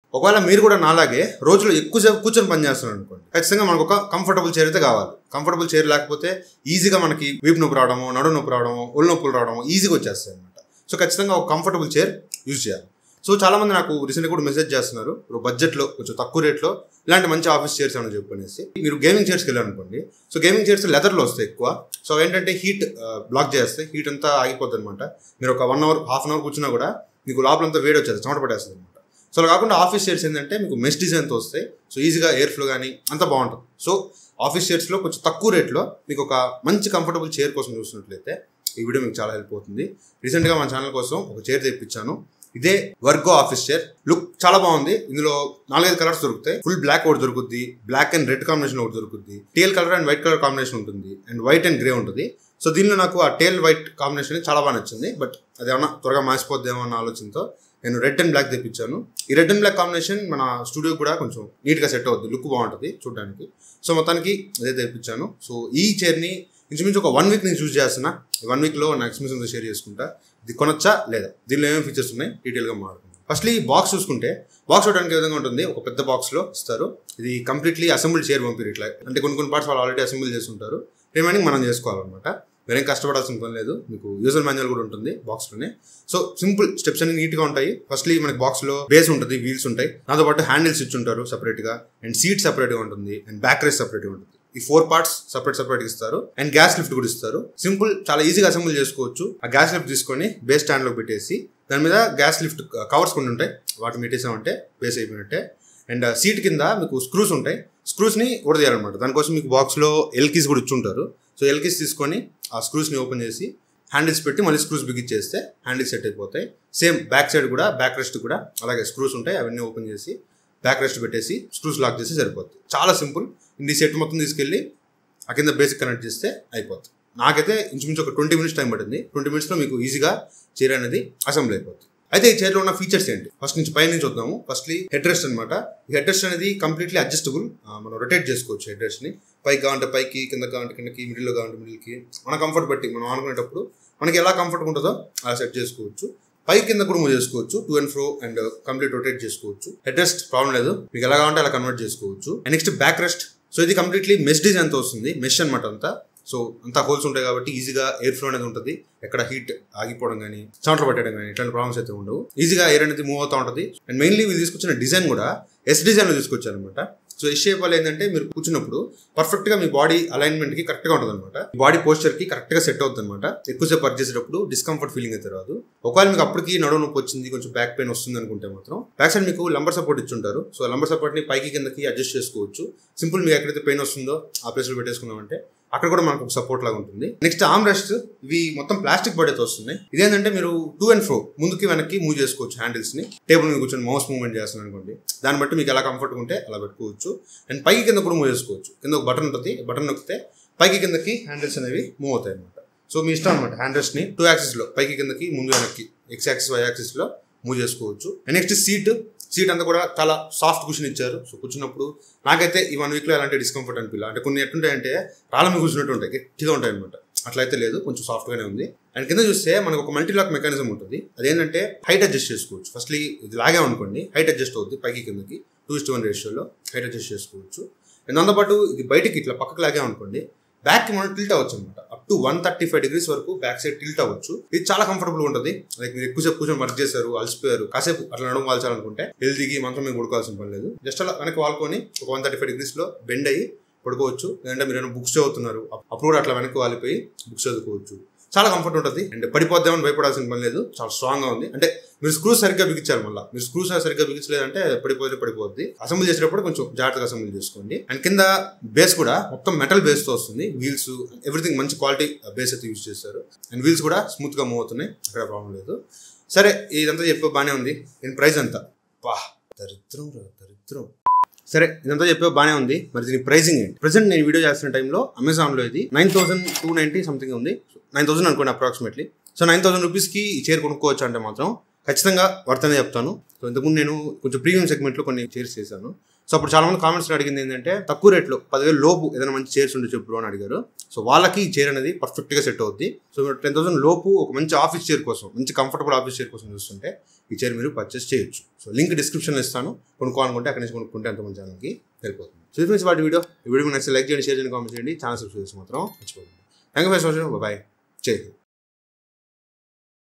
ఒకవేళ మీరు కూడా నాలాగే రోజులో ఎక్కువసేపు కూర్చొని పని చేస్తున్నారు అనుకోండి ఖచ్చితంగా మనకు ఒక కంఫర్టబుల్ చైర్ అయితే కావాలి కంఫర్టబుల్ చైర్ లేకపోతే ఈజీగా మనకి వీపు నొప్పి రావడము నడు నొప్పి రావడము ఒళ్ళు నొప్పులు రావడము ఈజీగా వచ్చేస్తాయి అనమాట సో ఖచ్చితంగా ఒక కంఫర్టబుల్ చైర్ యూజ్ చేయాలి సో చాలా మంది నాకు రీసెంట్గా కూడా మెసేజ్ చేస్తున్నారు ఇప్పుడు బడ్జెట్లో కొంచెం తక్కువ రేట్లో ఇలాంటి మంచి ఆఫీస్ చైర్స్ ఏమైనా చెప్పనేసి మీరు గేమింగ్ చైర్స్కి వెళ్ళారనుకోండి సో గేమింగ్ చైర్స్ లెదర్లో వస్తాయి ఎక్కువ సో ఏంటంటే హీట్ బ్లాక్ చేస్తాయి హీట్ అంతా ఆగిపోద్ది అనమాట మీరు ఒక one hour half an hour కూర్చున్నా కూడా మీకు లోపలంతా వేడి వచ్చేది చెమట పట్టేస్తుంది అనమాట సో అలా కాకుండా ఆఫీస్ చైర్స్ ఏంటంటే మీకు మెస్ డిజైన్తో వస్తాయి సో ఈజీగా ఎయిర్ ఫ్లో కానీ అంతా బాగుంటుంది సో ఆఫీస్ చైర్స్లో కొంచెం తక్కువ రేట్లో మీకు ఒక మంచి కంఫర్టబుల్ చైర్ కోసం చూసినట్లయితే ఈ వీడియో మీకు చాలా హెల్ప్ అవుతుంది రీసెంట్గా మన ఛానల్ కోసం ఒక చైర్ తెప్పించాను ఇదే వర్గో ఆఫీస్ చైర్ లుక్ చాలా బాగుంది ఇందులో నాలుగైదు కలర్స్ దొరుకుతాయి ఫుల్ బ్లాక్ ఒకటి దొరుకుతుంది బ్లాక్ అండ్ రెడ్ కాంబినేషన్ ఒకటి దొరుకుతుంది teal colour and white colour combination ఉంటుంది అండ్ వైట్ అండ్ గ్రే ఉంటుంది సో దీనిలో నాకు ఆ టేల్ వైట్ కాంబినేషన్ చాలా బాగా నచ్చింది బట్ అది ఏమన్నా త్వరగా మాసిపోద్దేమో అన్న ఆలోచనతో నేను రెడ్ అండ్ బ్లాక్ తెప్పించాను ఈ రెడ్ అండ్ బ్లాక్ కాంబినేషన్ మన స్టూడియో కూడా కొంచెం నీట్గా సెట్ అవుద్ది లుక్ బాగుంటుంది చూడడానికి సో మొత్తానికి అదే తెప్పించాను సో ఈ చైర్ని ఇంచుమించు ఒక వన్ వీక్ నేను చూస్ చేస్తున్నా ఈ వన్ వీక్లో నా ఎక్స్పీరియన్స్ షేర్ చేసుకుంటా ఇది కొనొచ్చా లేదా దీనిలో ఏమేమి ఫీచర్స్ ఉన్నాయి డీటెయిల్గా మాట్లాడుకుందాం ఫస్ట్లీ బాక్స్ చూసుకుంటే బాక్స్ చూడడానికి ఏ విధంగా ఉంటుంది ఒక పెద్ద బాక్స్లో ఇస్తారు ఇది కంప్లీట్లీ అసెంబ్లీ చైర్ పంపిరు ఇట్లా అంటే కొన్ని కొన్ని పార్ట్స్ వాళ్ళు ఆల్రెడీ అసెంబ్లీ చేస్తుంటారు రిమైనింగ్ మనం చేసుకోవాలన్నమాట మీరేం కష్టపడాల్సిన పని లేదు మీకు యూజర్ మాన్యువల్ కూడా ఉంటుంది బాక్స్లోనే సో సింపుల్ స్టెప్స్ అన్ని నీట్గా ఉంటాయి ఫస్ట్లీ మనకి బాక్స్లో బేస్ ఉంటుంది వీల్స్ ఉంటాయి దాంతో పాటు హ్యాండిల్స్ ఇచ్చి ఉంటారు సపరేట్గా అండ్ సీట్ సపరేట్గా ఉంటుంది అండ్ బ్యాక్ రేస్ సపరేట్గా ఉంటుంది ఈ ఫోర్ పార్ట్స్ సపరేట్ సపరేట్ ఇస్తారు అండ్ గ్యాస్ లిఫ్ట్ కూడా ఇస్తారు సింపుల్ చాలా ఈజీగా అసెంబ్ల్ చేసుకోవచ్చు ఆ గ్యాస్ లిఫ్ట్ తీసుకొని బేస్ స్టాండ్ లో పెట్టేసి దాని మీద గ్యాస్ లిఫ్ట్ కవర్స్ కొన్ని ఉంటాయి వాటిని పెట్టేసామంటే బేస్ అయిపోయినట్టే అండ్ సీట్ కింద మీకు స్క్రూస్ ఉంటాయి స్క్రూస్ ని ఉడదీయాలన్నమాట దానికోసం మీకు బాక్స్ లో ఎల్కీస్ కూడా ఇచ్చి ఉంటారు సో ఎల్కీస్ తీసుకొని ఆ స్క్రూస్ ని ఓపెన్ చేసి హ్యాండిల్స్ పెట్టి మళ్ళీ స్క్రూస్ బిగిచ్చేస్తే హ్యాండిల్స్ సెట్ అయిపోతాయి సేమ్ బ్యాక్ సైడ్ కూడా బ్యాక్ రెస్ట్ కూడా అలాగే స్క్రూస్ ఉంటాయి అవన్నీ ఓపెన్ చేసి బ్యాక్ రెస్ట్ పెట్టేసి స్క్రూస్ లాక్ చేసి సరిపోతుంది చాలా సింపుల్ ఈ సెట్ మొత్తం తీసుకెళ్ళి ఆ కింద బేసిక్ కనెక్ట్ చేస్తే అయిపోతుంది నాకైతే ఇంచుమించు ఒక ట్వంటీ మినిట్స్ టైం పట్టింది ట్వంటీ మినిట్స్లో మీకు ఈజీగా చైర్ అనేది అసెంబ్లీ అయిపోతుంది అయితే ఈ చైర్లో ఉన్న ఫీచర్స్ ఏంటి ఫస్ట్ నుంచి పై నుంచి వద్దాము ఫస్ట్లీ హెడ్ రెస్ట్ అనమాట ఈ హెడ్ రెస్ట్ అనేది కంప్లీట్లీ అడ్జస్టబుల్ మనం రొటేట్ చేసుకోవచ్చు హెడ్ రెస్ట్ని పైకి కావాలంటే పైకి కింద కావాలంటే కిందకి మిడిల్లో కావాలంటే మిడిల్కి మన కంఫర్ట్ బట్టి మనం ఆనుకునేటప్పుడు మనకి ఎలా కంఫర్ట్ ఉంటుందో అలా సెట్ చేసుకోవచ్చు పై కింద కూడా మూవ్ చేసుకోవచ్చు to and fro and complete rotate చేసుకోవచ్చు హెడ్ రెస్ట్ ప్రాబ్లం లేదు మీకు ఎలా కావాలంటే అలా కన్వర్ట్ చేసుకోవచ్చు and next back rest so ఇది కంప్లీట్లీ మెష్ డిజైన్తో వస్తుంది మెష్ అనమాట అంతా సో అంతా హోల్స్ ఉంటాయి కాబట్టి ఈజీగా ఎయిర్ ఫ్లో అనేది ఉంటుంది ఎక్కడ హీట్ ఆగిపోవడం కానీ చెమటలు పట్టడం కానీ ఇట్లాంటి ప్రాబ్లమ్స్ అయితే ఉండవు ఈజీగా ఎయిర్ అనేది మూవ్ అవుతూ ఉంటుంది అండ్ మెయిన్లీ వీళ్ళు తీసుకొచ్చిన డిజైన్ కూడా ఎస్ డిజైన్లో తీసుకొచ్చారు అనమాట సో ఎస్ షేప్ వల్ల ఏంటంటే మీరు కూర్చున్నప్పుడు పర్ఫెక్ట్ గా మీ బాడీ అలైన్మెంట్ కి కరెక్ట్ గా ఉంటుంది అనమాట బాడీ పోస్చర్ కి కరెక్ట్ గా సెట్ అవుతుంది అనమాట ఎక్కువసేపు వర్క్ చేసేటప్పుడు డిస్కంఫర్ట్ ఫీలింగ్ అయితే రాదు ఒకవేళ మీకు అప్పటికి నడువు నొప్పి వచ్చింది కొంచెం బ్యాక్ పెయిన్ వస్తుంది అనుకుంటే మాత్రం బ్యాక్ సైడ్ మీకు లంబర్ సపోర్ట్ ఇచ్చి ఉంటారు సో లంబర్ సపోర్ట్ ని పైకి కిందకి అడ్జస్ట్ చేసుకోవచ్చు సింపుల్ మీకు ఎక్కడైతే పెయిన్ వస్తుందో ఆ ప్లేస్ లో పెట్టేసుకున్నామంటే అక్కడ కూడా మనకు ఒక సపోర్ట్ లాగా ఉంటుంది నెక్స్ట్ ఆమ్ రెస్ట్ ఇవి మొత్తం ప్లాస్టిక్ బడేతో వస్తున్నాయి ఇదేంటంటే మీరు టూ అండ్ ఫ్రో ముందుకి వెనక్కి మూవ్ చేసుకోవచ్చు హ్యాండిల్స్ ని టేబుల్ మీద కూర్చొని మౌస్ మూవ్మెంట్ చేస్తున్నాను అనుకోండి దాన్ని బట్టి మీకు ఎలా కంఫర్ట్ ఉంటే అలా పెట్టుకోవచ్చు అండ్ పైకి కింద కూడా మూవ్ చేసుకోవచ్చు కింద ఒక బటన్ ఉంటుంది బటన్ నొక్కితే పైకి కిందకి హ్యాండిల్స్ అనేవి మూవ్ అవుతాయి అనమాట సో మీ ఇష్టం అనమాట హ్యాండిల్స్ ని టూ యాక్సిస్ లో పైకి కిందకి ముందు వెనక్కి ఎక్స్ యాక్సిస్ వై యాక్సిస్ లో మూవ్ చేసుకోవచ్చు అండ్ నెక్స్ట్ సీట్ సీట్ అంతా కూడా చాలా సాఫ్ట్ కుషన్ ఇచ్చారు సో కూర్చున్నప్పుడు నాకైతే ఈ వన్ వీక్లో ఎలాంటి డిస్కంఫర్ట్ అనిపించాలి అంటే కొన్ని ఎట్టుంటాయంటే రాళ్ళ మీద కూర్చున్నట్టు ఉంటాయి గట్టిగా ఉంటాయి అనమాట అట్లయితే లేదు కొంచెం సాఫ్ట్గానే ఉంది అండ్ కింద చూస్తే మనకు ఒక మల్టీ లాక్ మెకానిజం ఉంటుంది అదేంటంటే హైట్ అడ్జస్ట్ చేసుకోవచ్చు ఫస్ట్లీ ఇది లాగే అనుకోండి హైట్ అడ్జస్ట్ అవుతుంది పైకి కిందకి టూ ఇస్ట్ వన్ రేషియోలో హైట్ అడ్జస్ట్ చేసుకోవచ్చు అండ్ దాంతోపాటు ఇది బయటికి ఇట్లా పక్కకు లాగే అనుకోండి బ్యాక్ కి మనం టిల్ట్ అవ్వచ్చు అనమాట up to one thirty five degrees వరకు బ్యాక్ సైడ్ టిల్ట్ అవ్వచ్చు ఇది చాలా కంఫర్టబుల్ ఉంటుంది లైక్ మీరు ఎక్కువసేపు కూర్చొని వర్క్ చేశారు అలసిపోయారు కాసేపు అట్లా నడుము వాల్చాలనుకుంటే హెల్తీకి మంచం మీద పడుకోవాల్సిన పని లేదు జస్ట్ అలా వెనక్కి వాడుకొని ఒక వన్ థర్టీ ఫైవ్ డిగ్రీస్ లో బెండ్ అయ్యి పడుకోవచ్చు లేదంటే మీరు ఏమైనా బుక్స్ చదువుతున్నారు అప్పుడు కూడా అట్లా వెనక్కి వాలిపోయి బుక్స్ చదువుకోవచ్చు చాలా కంఫర్ట్ ఉంటుంది అండ్ పడిపోద్దామని భయపడాల్సిన పని లేదు చాలా స్ట్రాంగ్ గా ఉంది అంటే మీరు స్క్రూస్ సరిగ్గా బిగించారు మళ్ళీ మీరు స్క్రూస్ సరిగ్గా బిగించలేదంటే పడిపోతే పడిపోద్ది అసెంబ్లీ చేసేటప్పుడు కొంచెం జాగ్రత్తగా అసెంబ్లీ చేసుకోండి అండ్ కింద బేస్ కూడా మొత్తం మెటల్ బేస్ తో వస్తుంది వీల్స్ ఎవ్రీథింగ్ మంచి క్వాలిటీ బేస్ అయితే యూజ్ చేస్తారు అండ్ వీల్స్ కూడా స్మూత్ గా మూవ్ అవుతున్నాయి అక్కడ ప్రాబ్లం లేదు సరే ఇదంతా చెప్పే బాగానే ఉంది దీని ప్రైస్ ఎంత పా దరిద్రం రా దరిద్రం సరే ఇదంతా చెప్పే బాగానే ఉంది మరి దీని ప్రైసింగ్ ఏంటి ప్రజెంట్ నేను వీడియో చేస్తున్న టైంలో అమెజాన్ లో ఇది nine thousand two ninety something ఉంది నైన్ థౌసండ్ అనుకోండి అప్రాక్సిమేట్లీ సో నైన్ థౌసండ్ రూపీస్కి ఈ చైర్ కొనుక్కోవచ్చు అంటే మాత్రం ఖచ్చితంగా వర్తనే చెప్తాను సో ఇంతకుముందు నేను కొంచెం ప్రీమియం సెగ్మెంట్లో కొన్ని చైర్స్ చేశాను సో అప్పుడు చాలా మంది కామెంట్స్ అడిగింది ఏంటంటే తక్కువ రేట్లో పదివేలు లోపు ఏదైనా మంచి చైర్స్ ఉంటే చెప్పు అని అడిగారు సో వాళ్ళకి ఈ చైర్ అనేది పర్ఫెక్ట్గా సెట్ అవుద్ది సో టెన్ థౌసండ్ లోపు ఒక మంచి ఆఫీస్ చైర్ కోసం మంచి కంఫర్టబుల్ ఆఫీస్ చైర్ కోసం చూస్తుంటే ఈ చైర్ మీరు పర్చేస్ చేయొచ్చు సో లింక్ డిస్క్రిప్షన్లో ఇస్తాను కొనుక్కోవాలనుకుంటే అక్కడి నుంచి కొనుక్కుంటే అంత మంచి ఛానల్కి వెళ్ళిపోతుంది సో ఇది వాటి వీడియో ఈ వీడియో నచ్చితే లైక్ చేయండి షేర్ చేయండి కామెంట్ చేయండి ఛానల్ సబ్స్క్రైబ్ చేసి మాత్రం మర్చిపోకండి thank you for watching bye జై హింద్